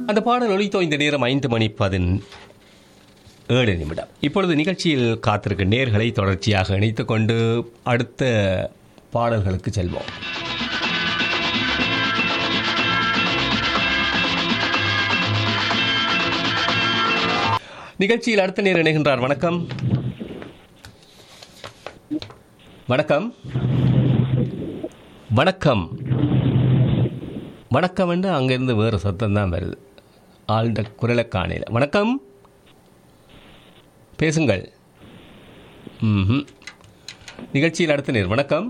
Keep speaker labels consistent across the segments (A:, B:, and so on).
A: அந்த பாடல் ஒலித்தோ இந்த நேரம் ஐந்து மணி பதின் ஏழு நிமிடம் இப்பொழுது நிகழ்ச்சியில் காத்திருக்கும் நேர்களை தொடர்ச்சியாக இணைத்துக் கொண்டு அடுத்த பாடல்களுக்கு செல்வோம் நிகழ்ச்சியில் அடுத்த நேர் இணைகின்றார் வணக்கம் வணக்கம் வணக்கம் வணக்கம் என்று அங்கிருந்து வேறு சத்தம் தான் வருது ஆழ்ந்த குரலை காணையில் வணக்கம் பேசுங்கள் ம்ஹும். நிகழ்ச்சியில் அடுத்த நேர் வணக்கம்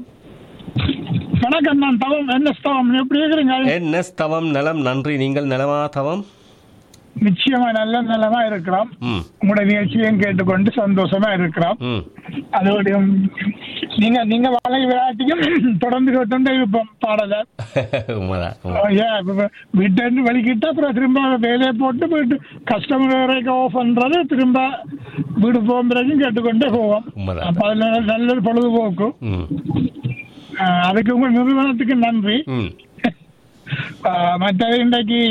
B: வணக்கம் நான் தவம் என்ன தவம் எப்படி இருக்கிறீங்க
A: என்ன தவம் நலம் நன்றி நீங்கள் நலமா தவம்
B: நிச்சயமா நல்ல நிலமா இருக்கிறோம்
A: ம்
B: உங்களோட நிகழ்ச்சியையும் கேட்டுக்கொண்டு சந்தோஷமா இருக்கிறோம்
A: ம்
B: அதோடையும் நீங்க நீங்க வாழை விளையாட்டியும் தொடர்ந்து கேட்டு இருப்போம் பாடல
A: உண்மைதான் உண்மை.
B: ஏன் வீட்டை இருந்து வெளிக்கிட்டு அப்புறம் திரும்ப வேலையை போட்டு வீட்டு கஸ்டமர் வரைக்கும் ஆஃப் பண்றது திரும்ப வீடு போகும் பிறகும் கேட்டுக்கொண்டே போவோம்
A: உண்மைதான்.
B: அப்ப அதுல நல்ல ஒரு பொழுதுபோக்கு
A: ம்
B: அஹ் அதுக்கு உங்க நிறுவனத்துக்கு நன்றி
A: ம்
B: ஆஹ் மற்றது இன்றைக்கு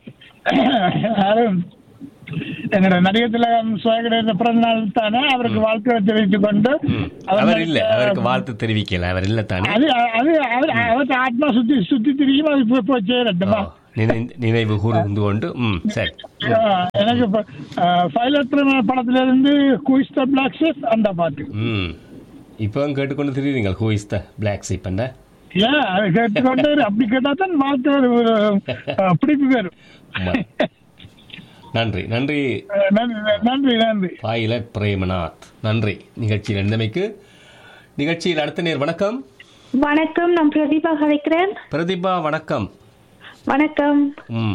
B: யாரும் எங்களோட நடிகர் திலகம் சுவாகர பிறந்த நாள் தானே அவருக்கு வாழ்த்துக்களை தெரிவித்துக் கொண்டு
A: ம்.
B: அவர்
A: அவர் இல்ல அவருக்கு வாழ்த்து தெரிவிக்கல அவர் இல்ல தானே
B: அது அது அவர் அவர் ஆத்மா சுத்தி சுத்தி திரியும் அது போய் போய் சேரட்டுமா
A: ஓ, நினை- நினைவு கூர்ந்து கொண்டு ம் சரி
B: ஆஹ் எனக்கு இப்ப பைலட் படத்துல இருந்து குயிஸ் த பிளாக் ஷிப் அந்த பாட்டு
A: ம் இப்போ கேட்டுக்கொண்டு தெரியுறீங்க who is the black sheep என்ன
B: ஏன் அது கேட்டுக்கொண்டு அப்படி கேட்டா தான் வாழ்த்து ஒரு, ஆஹ், பிடிப்பு வரும்
A: உண்மை. நன்றி நன்றி
B: ஆஹ் நன்றி நன்றி நன்றி
A: பாயிலட் பிரேமநாத் நன்றி நிகழ்ச்சியில் இருந்தமைக்கு நிகழ்ச்சியில் அடுத்த நேர் வணக்கம்
C: வணக்கம் நான் பிரதீபா கதைக்கிறேன்
A: பிரதீபா வணக்கம்
C: வணக்கம்
A: ம்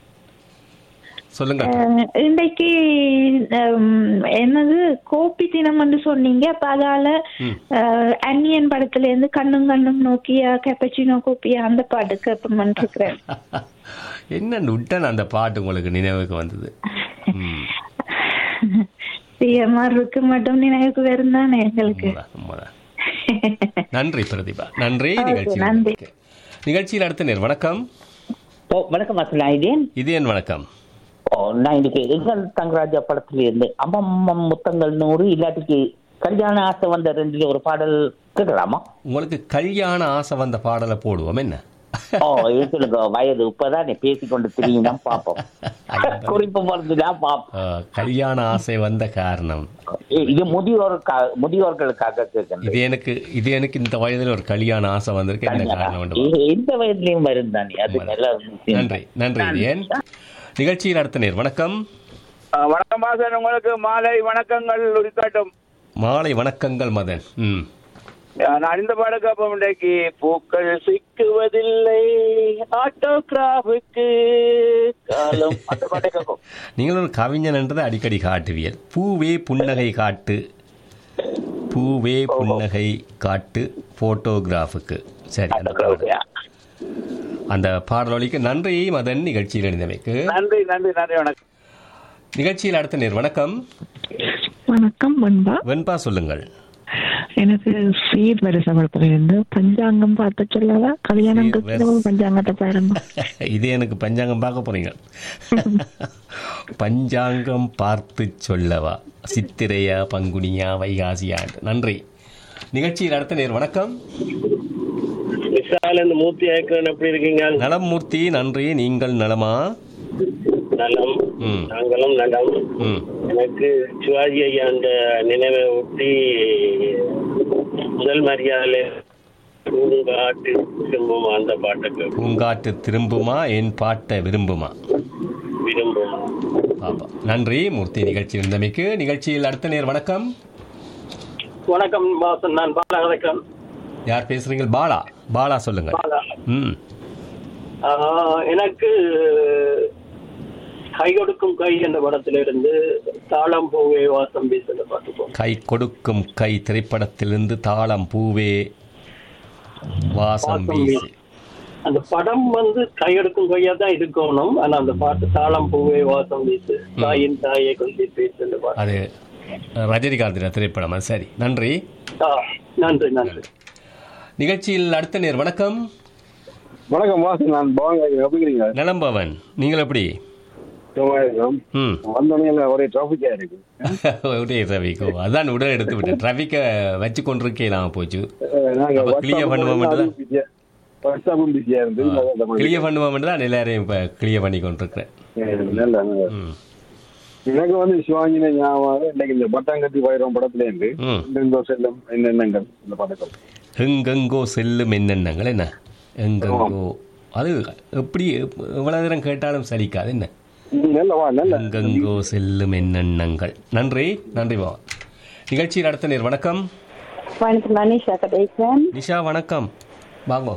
A: சொல்லுங்க
C: அஹ், இன்றைக்கு ஹம், என்னது கோப்பி தினம் என்று சொன்னீங்க அப்ப அதால அஹ், அந்நியன் படத்துல இருந்து கண்ணும் கண்ணும் நோக்கியா கெப்பச்சினோ கோப்பியா அந்த பாட்டு கேட்போம்னு இருக்கிறேன்
A: என்ன நுட்டன் அந்த பாட்டு உங்களுக்கு நினைவுக்கு வந்தது ம்
C: சிஎம்ஆர் இருக்கு மட்டும் நினைவுக்கு வரும் தானே எங்களுக்கு
A: உண்மைதான், உண்மைதான். நன்றி பிரதீபா நன்றி
C: Okay,
A: நிகழ்ச்சியில்
C: நன்றி.
A: இருந்தமைக்கு. நிகழ்ச்சியில் அடுத்த நேர் வணக்கம்
D: ஓ வணக்கம் அசல் ஐடியன்
A: இது என் வணக்கம்
D: ஓ நான் இன்னைக்கு எங்கள் தங்கராஜா படத்துல இருந்து அம்மம்மம் முத்தங்கள் நூறு இல்லாட்டிக்கு கல்யாண ஆசை வந்த ரெண்டுல ஒரு பாடல் கேட்கலாமா
A: உங்களுக்கு கல்யாண ஆசை வந்த பாடலை போடுவோம் என்ன
D: ஓ இது சொல்லுங்க வயது இப்பதான் பேசி கொண்டு திரியும் பாப்போம் குறிப்பு மருந்துதான் பாப்போம்
A: ஆ, கல்யாண ஆசை வந்த காரணம்
D: இ- இது முதியோருக்காக முதியோர்களுக்காக கேட்கணும்
A: இது எனக்கு இது எனக்கு இந்த வயதில் ஒரு கல்யாண ஆசை வந்திருக்கு என்ன காரணம் வேண்டும்
D: இ- இந்த வயதுலயும் வரும் தானே அது நல்ல விஷயம்.
A: நன்றி நன்றி ஏன் நிகழ்ச்சியில் அடுத்த நேர் வணக்கம்
E: ஆ, வணக்கம் வாசன் உங்களுக்கு மாலை வணக்கங்கள் உரிக்காட்டும்
A: மாலை வணக்கங்கள் மதன் ம்
E: நான் இந்த பாடக்காப்பம் இன்றைக்கு பூக்கள் சிக்குவதில்லை ஆட்டோகிராஃபுக்கு காலம் அந்த பாட்டை கேட்கும்
A: நீங்கள் ஒரு கவிஞன் என்றதை அடிக்கடி காட்டுவியல் பூவே புன்னகை காட்டு பூவே புன்னகை காட்டு போட்டோகிராஃபுக்கு சரி அந்த பாடல். அந்த பாடலொலிக்கு நன்றி மதன் நிகழ்ச்சியில் இணைந்தமைக்கு
E: நன்றி நன்றி நன்றி வணக்கம்
A: நிகழ்ச்சியில் அடுத்த நேர் வணக்கம்
F: வணக்கம் முன்பா
A: வெண்பா சொல்லுங்கள்
F: எனக்கு சீர் வரிசைப்படுத்துல இருந்து பஞ்சாங்கம் பார்த்து சொல்லவா கல்யாணம்
A: சீர்
F: கிறிஸ்தவ பஞ்சாங்கத்தை பாருங்க
A: இது எனக்கு பஞ்சாங்கம் பார்க்க போறீங்க பஞ்சாங்கம் பார்த்து சொல்லவா சித்திரையா பங்குனியா வைகாசியா நன்றி நிகழ்ச்சியில் அடுத்த நேர் வணக்கம்
G: விசாலன் மூர்த்தி ஐக்கன் எப்படி இருக்கீங்க
A: நலம் மூர்த்தி நன்றி நீங்கள் நலமா
G: நலம்
A: ம்
G: நாங்களும் நலம்
A: ம்
G: எனக்கு சிவாஜி ஐயா அந்த நினைவை ஒட்டி முதல் மரியாதை பூங்காட்டு திரும்பும் அந்த பாட்டுக்கு
A: பூங்காற்று திரும்புமா என் பாட்டை விரும்புமா
G: விரும்பும்
A: பாப்பா நன்றி மூர்த்தி நிகழ்ச்சி இருந்தமைக்கு நிகழ்ச்சியில் அடுத்த நேர் வணக்கம்
G: வணக்கம் வாசன் நான் பாலா வணக்கம்
A: யார் பேசுறீங்க பாலா பாலா சொல்லுங்க
G: பாலா
A: ம்
G: ஆஹ், எனக்கு கை கொடுக்கும் கை என்ற படத்திலிருந்து தாளம் பூவே வாசம் வீசுன பாட்டு போகும்
A: கை கொடுக்கும் கை திரைப்படத்திலிருந்து தாளம் பூவே வாசம் வீசு
G: அந்த படம் வந்து கையெடுக்கும் கையா தான் இருக்கணும் ஆனா அந்த பாட்டு தாளம் பூவே வாசம் வீசு தாயின் தாயை கொண்டு பேசு பாட்டு
A: அது ரஜினிகாந்த் திரைப்படம் அது சரி நன்றி
G: ஆ, நன்றி நன்றி
A: நிகழ்ச்சியில் அடுத்த நேர் வணக்கம்
E: வணக்கம் வாசன் நான் பவன் எப்படி இருக்கீங்க
A: நலம் பவன் நீங்கள் எப்படி
H: சும்மா இருக்கோம்
A: ம்
H: வந்தோடனே ஒரே டிராபிக்கா இருக்கு
A: ஒரே டிராஃபிக்கோ அதான் உடனே எடுத்து விட்டேன் டிராஃபிக்கை வச்சு கொண்டிருக்கலாம் போச்சு
H: அஹ் நாங்க
A: அப்ப clear பண்ணுவோம் மட்டும் தான்.
H: வாட்ஸ்அப்பும் பிஸியா இருந்து
A: கிளியர் பண்ணுவோம் தான் எல்லாரையும் இப்போ கிளியர் பண்ணி கொண்டிருக்கிறேன்
H: நல்ல நல்ல.
A: ம்
H: எனக்கு வந்து சிவாங்கின ஞாபகம் இன்னைக்கு இந்த பட்டாங்கத்தி வைரம் படத்துல இருந்து
A: ம்.
H: எங்கெங்கோ செல்லும் என்னென்னங்கள் இந்த படத்தில்
A: எங்கெங்கோ செல்லும் என்னென்னங்கள் என்ன எங்கெங்கோ அது எப்படி எவ்வளவு நேரம் கேட்டாலும் சலிக்காது என்ன
H: நல்லவா நல்ல
A: எங்கெங்கோ செல்லும் என்னென்னங்கள் நன்றி நன்றி வா நிகழ்ச்சி நடத்த நேர் வணக்கம்
I: வணக்கம் மனிஷா கடைசன்
A: நிஷா வணக்கம் வாங்கோ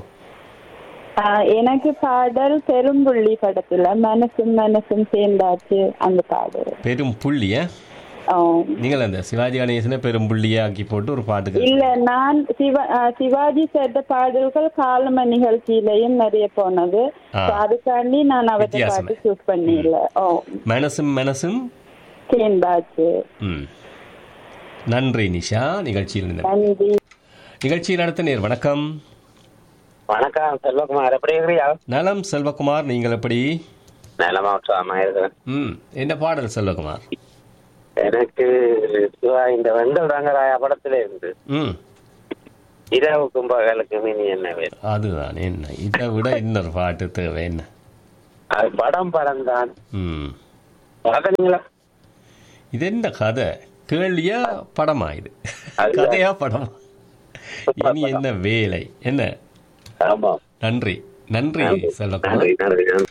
I: எனக்கு பாடல் பெரும்புள்ளி படத்துல மனசும் மனசும் சேர்ந்தாச்சு அந்த பாடல்
A: பெரும் புள்ளிய
I: ஆ.
A: நீங்கள் அந்த சிவாஜி கணேசனை பெரும் புள்ளியா ஆக்கி போட்டு ஒரு பாட்டுக்கு
I: இல்ல நான் சிவா ஆ, சிவாஜி சேர்த்த பாடல்கள் காலம நிகழ்ச்சியிலையும் நிறைய போனது
A: ஆ.
I: So அதுக்காண்டி நான் அவற்றை
A: வித்தியாசமா.
I: பாட்டு சூஸ் பண்ணிடல ஓ
A: மனசும் மனசும்
I: சேர்ந்தாச்சு
A: ம் நன்றி நிஷா நிகழ்ச்சியில் இருந்த
I: நன்றி
A: நிகழ்ச்சி நடத்த நேர் வணக்கம்
J: வணக்கம் செல்வகுமார் எப்படி இருக்கிறியா
A: நலம் செல்வகுமார் நீங்கள் எப்படி
J: நலமா உற்சாகமா இருக்கிறேன்
A: ம் என்ன பாடல் செல்வகுமார்
J: எனக்கு சிவா இந்த வெங்கல் ரங்கராயா படத்துல இருந்து
A: ம்
J: இரவுக்கும் பகலுக்கும் இனி என்ன வேணும்
A: அதுதான் என்ன இதை விட இன்னொரு பாட்டு தேவை என்ன
J: அது படம் படம் தான்
A: ம்
J: பார்க்கறீங்களா
A: இது என்ன கதை கேள்வியா படமா இது
J: அதுதான்.
A: கதையா படமா இனி என்ன வேலை என்ன
J: ஆமா
A: நன்றி நன்றி
J: நன்றி
A: செல்வகுமார்
J: நன்றி நன்றி நன்றி.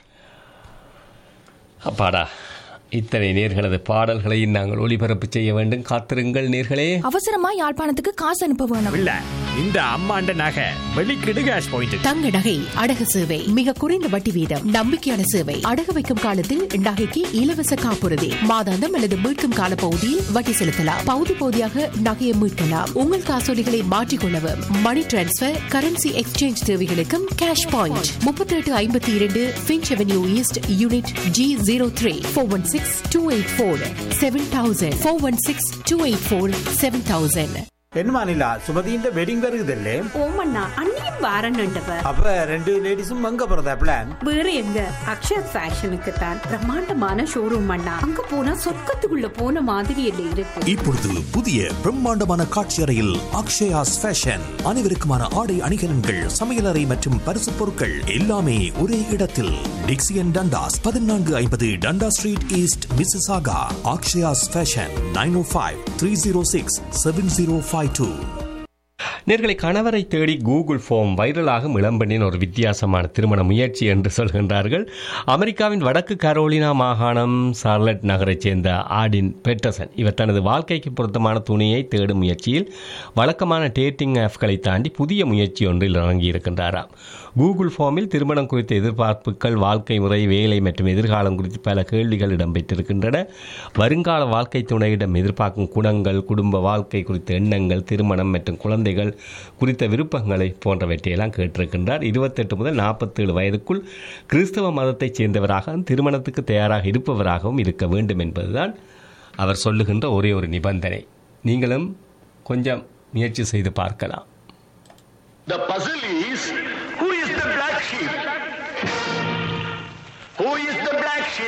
A: அப்பாடா இத்தனை நேர்களது பாடல்களை நாங்கள் ஒளிபரப்பு செய்ய வேண்டும் காத்திருங்கள் நேர்களே
K: அவசரமா யாழ்ப்பாணத்துக்கு காசு அனுப்ப வேணும்
L: இல்ல இந்த அம்மாண்ட நகை வெளிக்கிடு கேஷ் பாயிண்ட்
K: தங்க நகை அடகு சேவை மிக குறைந்த வட்டி வீதம் நம்பிக்கையான சேவை அடகு வைக்கும் காலத்தில் நகைக்கு இலவச காப்புறுதி மாதாந்தம் அல்லது மீட்கும் கால பகுதியில் வட்டி செலுத்தலாம் பகுதி பகுதியாக நகையை மீட்கலாம் உங்கள் காசோலிகளை மாற்றிக்கொள்ளவும் மணி டிரான்ஸ்பர் கரன்சி எக்ஸ்சேஞ்ச் தேவைகளுக்கும் கேஷ் பாயிண்ட் முப்பத்தி எட்டு ஐம்பத்தி இரண்டு Finch avenue east unit G zero three four one six two eight four seven thousand four one six two eight four seven thousand
L: என்ன நிலா சுமதியின் வெட்டிங் வருகுதல்லே
M: ஓமண்ணா அண்ணியும் வாரன்னுண்டவ
L: அப்ப ரெண்டு லேடிஸும் அங்க போறதா பிளான்
M: வேற எங்க அக்ஷர் ஃபேஷனுக்கு தான் பிரம்மாண்டமான ஷோரூம் அண்ணா அங்க போனா சொர்க்கத்துக்குள்ள போன மாதிரி இல்லை இருக்கு
N: இப்பொழுது புதிய பிரம்மாண்டமான காட்சி அறையில் அக்ஷயாஸ் ஃபேஷன் அனைவருக்குமான ஆடை அணிகலன்கள் சமையலறை மற்றும் பரிசு பொருட்கள் எல்லாமே ஒரே இடத்தில் டிக்சியன் டண்டாஸ் பதினான்கு ஐம்பது Dundas street east Mississauga Akshayas fashion nine O five three zero six seven zero five two
A: நேர்களை கணவரை தேடி கூகுள் ஃபார்ம் வைரலாகும் இளம்பெண்ணின் ஒரு வித்தியாசமான திருமண முயற்சி என்று சொல்கின்றார்கள் அமெரிக்காவின் வடக்கு கரோலினா மாகாணம் சார்லட் நகரைச் சேர்ந்த ஆடின் பெட்டசன் இவர் தனது வாழ்க்கைக்கு பொருத்தமான துணியை தேடும் முயற்சியில் வழக்கமான டேட்டிங் ஆப்களை தாண்டி புதிய முயற்சி ஒன்றில் இறங்கியிருக்கின்றாராம் கூகுள் ஃபார்மில் திருமணம் குறித்த எதிர்பார்ப்புகள் வாழ்க்கை முறை வேலை மற்றும் எதிர்காலம் குறித்து பல கேள்விகள் இடம்பெற்றிருக்கின்றன வருங்கால வாழ்க்கை துணையிடம் எதிர்பார்க்கும் குணங்கள் குடும்ப வாழ்க்கை குறித்த எண்ணங்கள் திருமணம் மற்றும் குழந்தைகள் குறித்த விருப்பங்களை போன்றவற்றையெல்லாம் கேட்டிருக்கின்றார் இருபத்தெட்டு முதல் நாற்பத்தேழு வயதுக்குள் கிறிஸ்தவ மதத்தைச் சேர்ந்தவராக திருமணத்துக்கு தயாராக இருப்பவராகவும் இருக்க வேண்டும் என்பதுதான் அவர் சொல்லுகின்ற ஒரே ஒரு நிபந்தனை நீங்களும் கொஞ்சம் முயற்சி செய்து பார்க்கலாம்
O: The puzzle is who is the black sheep? Who is the black sheep?